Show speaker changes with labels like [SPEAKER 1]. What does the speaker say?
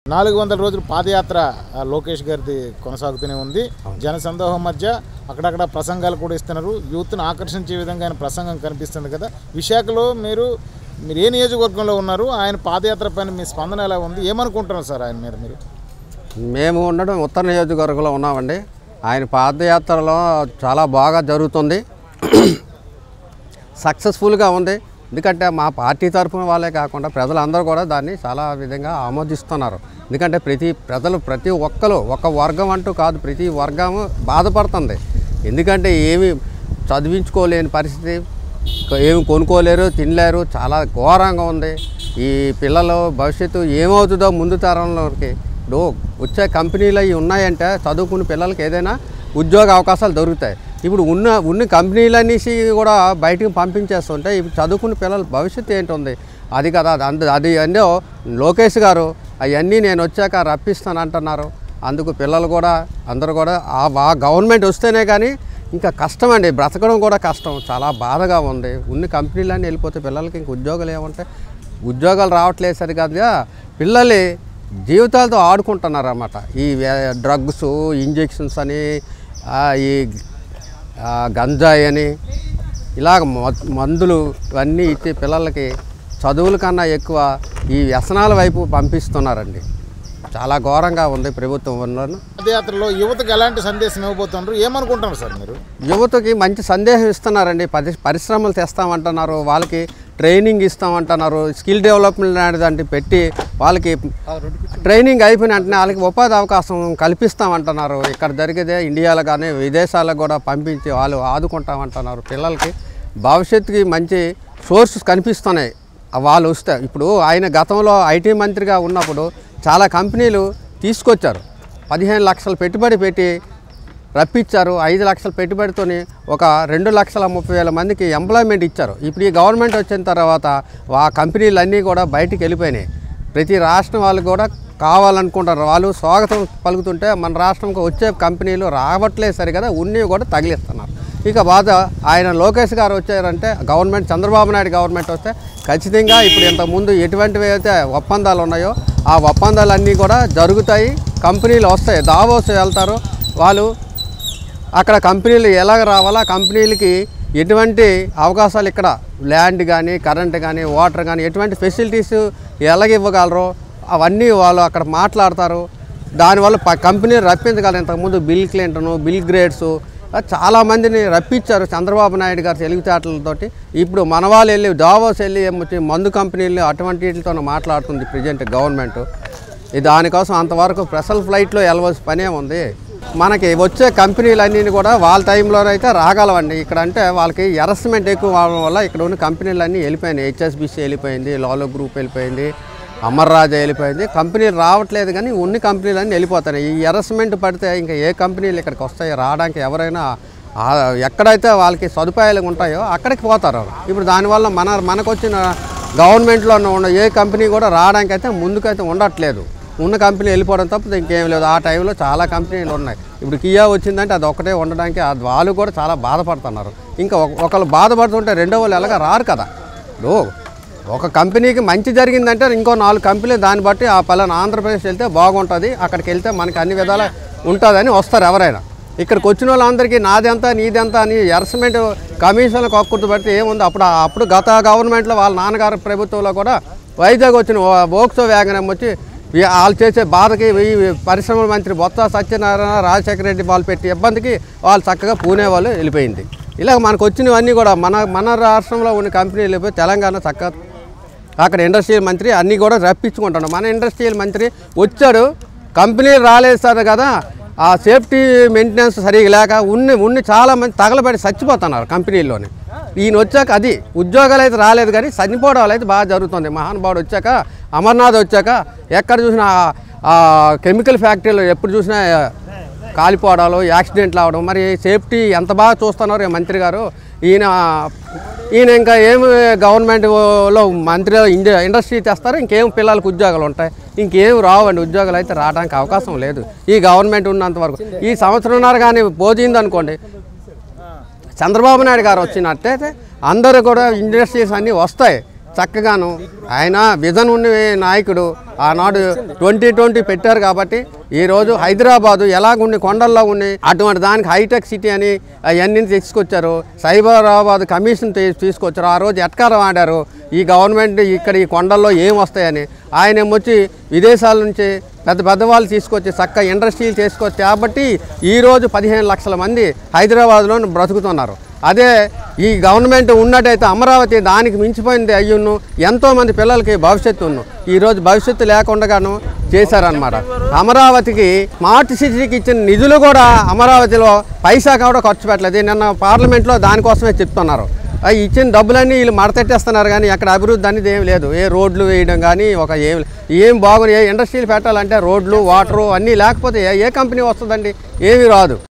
[SPEAKER 1] నాలుగు వందల రోజులు పాదయాత్ర ఆ, లోకేష్ గారిది కొనసాగుతూనే ఉంది జన సందోహం మధ్య అక్కడక్కడ ప్రసంగాలు కూడా ఇస్తున్నారు యూత్ను ఆకర్షించే విధంగా ఆయన ప్రసంగం కనిపిస్తుంది కదా విశాఖలో మీరు మీరు ఏ నియోజకవర్గంలో ఉన్నారు ఆయన పాదయాత్ర పైన మీ స్పందన ఎలా ఉంది ఏమనుకుంటున్నారు సార్ ఆయన మీద మీరు
[SPEAKER 2] మేము ఉండడం ఉత్తర నియోజకవర్గంలో ఉన్నామండి ఆయన పాదయాత్రలో చాలా బాగా జరుగుతుంది సక్సెస్ఫుల్గా ఉంది ఎందుకంటే మా పార్టీ తరఫున వాళ్ళే కాకుండా ప్రజలందరూ కూడా దాన్ని చాలా విధంగా ఆమోదిస్తున్నారు ఎందుకంటే ప్రతి ప్రజలు ప్రతి ఒక్కరు ఒక వర్గం అంటూ కాదు ప్రతి వర్గం బాధపడుతుంది ఎందుకంటే ఏమి చదివించుకోలేని పరిస్థితి ఏమి కొనుక్కోలేరు తినలేరు చాలా ఘోరంగా ఉంది ఈ పిల్లలు భవిష్యత్తు ఏమవుతుందో ముందు తరంలోకి ఇప్పుడు వచ్చే కంపెనీలు అవి ఉన్నాయంటే చదువుకున్న పిల్లలకి ఏదైనా ఉద్యోగ అవకాశాలు దొరుకుతాయి ఇప్పుడు ఉన్న ఉన్న కంపెనీలు అనేసి కూడా బయటకు పంపించేస్తుంటే ఇప్పుడు చదువుకున్న పిల్లల భవిష్యత్తు ఏంటుంది అది కదా అది అంద- అది అంటే లోకేష్ గారు అవన్నీ నేను వచ్చాక రప్పిస్తాను అంటున్నారు అందుకు పిల్లలు కూడా అందరూ కూడా ఆ ఆ గవర్నమెంట్ వస్తేనే కానీ ఇంకా కష్టం అండి బ్రతకడం కూడా కష్టం చాలా బాధగా ఉంది ఉన్న కంపెనీలన్నీ వెళ్ళిపోతే పిల్లలకి ఇంక ఉద్యోగాలు ఏముంటాయి ఉద్యోగాలు రావట్లేదు సరిగా పిల్లలు జీవితాలతో ఆడుకుంటున్నారు అన్నమాట ఈ వే- డ్రగ్స్ ఇంజెక్షన్స్ అని ఆ, ఈ ఆ, గంజాయి అని ఇలాగ మ- మందులు ఇవన్నీ ఇచ్చి పిల్లలకి చదువుల కన్నా ఎక్కువ ఈ వ్యసనాల వైపు పంపిస్తున్నారండి చాలా ఘోరంగా ఉంది ప్రభుత్వం వల్ల
[SPEAKER 1] పాదయాత్రలో యువతకు ఎలాంటి సందేశం ఇవ్వబోతున్నారు ఏమనుకుంటున్నారు సార్ మీరు
[SPEAKER 2] యువతకి మంచి సందేశం ఇస్తున్నారండి పరి పరిశ్రమలు తెస్తామంటున్నారు వాళ్ళకి ట్రైనింగ్ ఇస్తామంటున్నారు స్కిల్ డెవలప్మెంట్ అనేది అంటే పెట్టి వాళ్ళకి ట్రైనింగ్ అయిపోయిన వెంటనే వాళ్ళకి ఉపాధి అవకాశం కల్పిస్తామంటున్నారు ఇక్కడ జరిగేదే ఇండియాలో కానీ విదేశాలకు కూడా పంపించి వాళ్ళు ఆదుకుంటామంటున్నారు పిల్లలకి భవిష్యత్తుకి మంచి సోర్సెస్ కనిపిస్తున్నాయి వాళ్ళు వస్తే ఇప్పుడు ఆయన గతంలో ఐటీ మంత్రిగా ఉన్నప్పుడు చాలా కంపెనీలు తీసుకొచ్చారు పదిహేను లక్షలు పెట్టుబడి పెట్టి రప్పించారు ఐదు లక్షల పెట్టుబడితోని ఒక రెండు లక్షల ముప్పై వేల మందికి ఎంప్లాయ్మెంట్ ఇచ్చారు ఇప్పుడు ఈ గవర్నమెంట్ వచ్చిన తర్వాత ఆ కంపెనీలు అన్నీ కూడా బయటికి వెళ్ళిపోయినాయి ప్రతి రాష్ట్రం వాళ్ళు కూడా కావాలనుకుంటారు వాళ్ళు స్వాగతం పలుకుతుంటే మన రాష్ట్రంకి వచ్చే కంపెనీలు రావట్లేదు సరి కదా ఉన్నవి కూడా తగిలిస్తున్నారు ఇక బాధ ఆయన లోకేష్ గారు వచ్చారంటే గవర్నమెంట్ చంద్రబాబు నాయుడు గవర్నమెంట్ వస్తే ఖచ్చితంగా ఇప్పుడు ఇంతకుముందు ఎటువంటివి అయితే ఒప్పందాలు ఉన్నాయో ఆ ఒప్పందాలన్నీ కూడా జరుగుతాయి కంపెనీలు వస్తాయి దావోస్ వెళ్తారు వాళ్ళు అక్కడ కంపెనీలు ఎలాగ రావాలా కంపెనీలకి ఎటువంటి అవకాశాలు ఇక్కడ ల్యాండ్ కానీ కరెంట్ కానీ వాటర్ కానీ ఎటువంటి ఫెసిలిటీస్ ఎలాగ ఇవ్వగలరో అవన్నీ వాళ్ళు అక్కడ మాట్లాడతారు దానివల్ల ప కంపెనీలు రప్పించగలరు ఇంతకుముందు బిల్ క్లింటన్ బిల్ గ్రేడ్స్ చాలామందిని రప్పించారు చంద్రబాబు నాయుడు గారి తెలివితేటలతోటి ఇప్పుడు మన వాళ్ళు వెళ్ళి దావోస్ వెళ్ళి ఏమొచ్చి మందు కంపెనీలు అటువంటి వీటితో మాట్లాడుతుంది ప్రజెంట్ గవర్నమెంట్ ఇది దానికోసం అంతవరకు స్పెషల్ ఫ్లైట్లో వెళ్ళవలసిన పనే ఉంది మనకి వచ్చే కంపెనీలన్నీ కూడా వాళ్ళ టైంలో అయితే రాగలవండి ఇక్కడ అంటే వాళ్ళకి ఎరస్మెంట్ ఎక్కువ అవడం వల్ల ఇక్కడ ఉన్న కంపెనీలన్నీ వెళ్ళిపోయినాయి హెచ్ఎస్బిసి వెళ్ళిపోయింది లాలో గ్రూప్ వెళ్ళిపోయింది అమర్ రాజా వెళ్ళిపోయింది కంపెనీలు రావట్లేదు కానీ ఉన్న కంపెనీలన్నీ వెళ్ళిపోతాయి ఈ ఎరస్మెంట్ పడితే ఇంకా ఏ కంపెనీలు ఇక్కడికి వస్తాయి రావడానికి ఎవరైనా ఆ ఎక్కడైతే వాళ్ళకి సదుపాయాలు ఉంటాయో అక్కడికి పోతారు ఇప్పుడు దానివల్ల మన మనకు వచ్చిన గవర్నమెంట్లో ఉన్న ఏ కంపెనీ కూడా రావడానికి అయితే ముందుకైతే ఉండట్లేదు ఉన్న కంపెనీ వెళ్ళిపోవడం తప్ప ఇంకేం లేదు ఆ టైంలో చాలా కంపెనీలు ఉన్నాయి ఇప్పుడు కియా వచ్చిందంటే అది ఒకటే ఉండడానికి ఆ వాళ్ళు కూడా చాలా బాధపడుతున్నారు ఇంకా ఒక- ఒకళ్ళు బాధపడుతుంటే రెండో వాళ్ళు ఎలాగ రారు కదా ఇప్పుడు ఒక కంపెనీకి మంచి జరిగిందంటే ఇంకో నాలుగు కంపెనీలు దాన్ని బట్టి ఆ పలానా ఆంధ్రప్రదేశ్ వెళ్తే బాగుంటుంది అక్కడికి వెళ్తే మనకి అన్ని విధాలా ఉంటుందని వస్తారు ఎవరైనా ఇక్కడికి వచ్చిన వాళ్ళందరికీ నాదెంత నీదెంత అని ఎరస్మెంట్ కమిషన్లకు ఒక్కటి పడితే ఏముంది అప్పుడు అప్పుడు గత గవర్నమెంట్లో వాళ్ళ నాన్నగారి ప్రభుత్వంలో కూడా వైజాగ్ వచ్చిన ఓక్సో వ్యాగనం వచ్చి ఈ వాళ్ళు చేసే బాధకి ఈ పరిశ్రమల మంత్రి బొత్స సత్యనారాయణ రాజశేఖర రెడ్డి వాళ్ళు పెట్టి ఇబ్బందికి వాళ్ళు చక్కగా పూణే వాళ్ళు వెళ్ళిపోయింది ఇలా మనకు వచ్చినవన్నీ కూడా మన మన రాష్ట్రంలో ఉన్న కంపెనీలు వెళ్ళిపోయి తెలంగాణ చక్కగా అక్కడ ఇండస్ట్రియల్ మంత్రి అన్నీ కూడా రప్పించుకుంటాడు మన ఇండస్ట్రియల్ మంత్రి వచ్చాడు కంపెనీలు రాలేదు సార్ కదా ఆ సేఫ్టీ మెయింటెనెన్స్ సరిగా లేక ఉన్ని ఉన్ని చాలా మంది తగలబడి చచ్చిపోతున్నారు కంపెనీల్లోనే ఈయన వచ్చాక అది ఉద్యోగాలు అయితే రాలేదు కానీ చనిపోవడాలు అయితే బాగా జరుగుతుంది మహానుభావుడు వచ్చాక అమర్నాథ్ వచ్చాక ఎక్కడ చూసినా ఆ- ఆ కెమికల్ ఫ్యాక్టరీలో ఎప్పుడు చూసినా కాలిపోవడాలు యాక్సిడెంట్లు అవడం మరి సేఫ్టీ ఎంత బాగా చూస్తున్నారు ఈ మంత్రి గారు ఈయన ఈయన ఇంకా ఏమి గవర్నమెంట్లో మంత్రి ఇండి ఇండస్ట్రీ తెస్తారు ఇంకేం పిల్లలకు ఉద్యోగాలు ఉంటాయి ఇంకేం రావండి ఉద్యోగాలు అయితే రావడానికి అవకాశం లేదు ఈ గవర్నమెంట్ ఉన్నంత వరకు ఈ సంవత్సరంన్నర కానీ పోయింది అనుకోండి చంద్రబాబు నాయుడు గారు వచ్చినట్టయితే అందరూ కూడా ఇండస్ట్రీస్ అన్నీ వస్తాయి చక్కగాను ఆయన విజన్ ఉన్న నాయకుడు ఆనాడు ట్వంటీ ట్వంటీ పెట్టారు కాబట్టి ఈరోజు హైదరాబాదు ఎలాగుండి కొండల్లో ఉండి అటువంటి దానికి హైటెక్ సిటీ అని అవన్నీ తీసుకొచ్చారు సైబరాబాద్ కమిషన్ తీ- తీసుకొచ్చారు ఆ రోజు ఎట్కారం ఆడారు ఈ గవర్నమెంట్ ఇక్కడ ఈ కొండల్లో ఏం వస్తాయని ఆయన ఏమొచ్చి విదేశాల నుంచి పెద్ద పెద్ద వాళ్ళు తీసుకొచ్చి చక్క ఇండస్ట్రీలు తీసుకొచ్చి కాబట్టి ఈరోజు పదిహేను లక్షల మంది హైదరాబాద్లో బ్రతుకుతున్నారు అదే ఈ గవర్నమెంట్ ఉన్నట్టయితే అమరావతి దానికి మించిపోయింది అయ్యును ఎంతోమంది పిల్లలకి భవిష్యత్తు ఉన్ను ఈరోజు భవిష్యత్తు లేకుండాను చేశారనమాట అమరావతికి స్మార్ట్ సిటీకి ఇచ్చిన నిధులు కూడా అమరావతిలో పైసా కూడా ఖర్చు పెట్టలేదు నిన్న పార్లమెంట్లో దానికోసమే చెప్తున్నారు ఆ ఇచ్చిన డబ్బులన్నీ వీళ్ళు మడతెట్టేస్తున్నారు కానీ అక్కడ అభివృద్ధి అనేది ఏం లేదు ఏ రోడ్లు వేయడం కానీ ఒక ఏం ఏం బాగుంది ఏ ఇండస్ట్రీలు పెట్టాలంటే రోడ్లు వాటరు అన్నీ లేకపోతే ఏ- ఏ కంపెనీ వస్తుందండి ఏమీ రాదు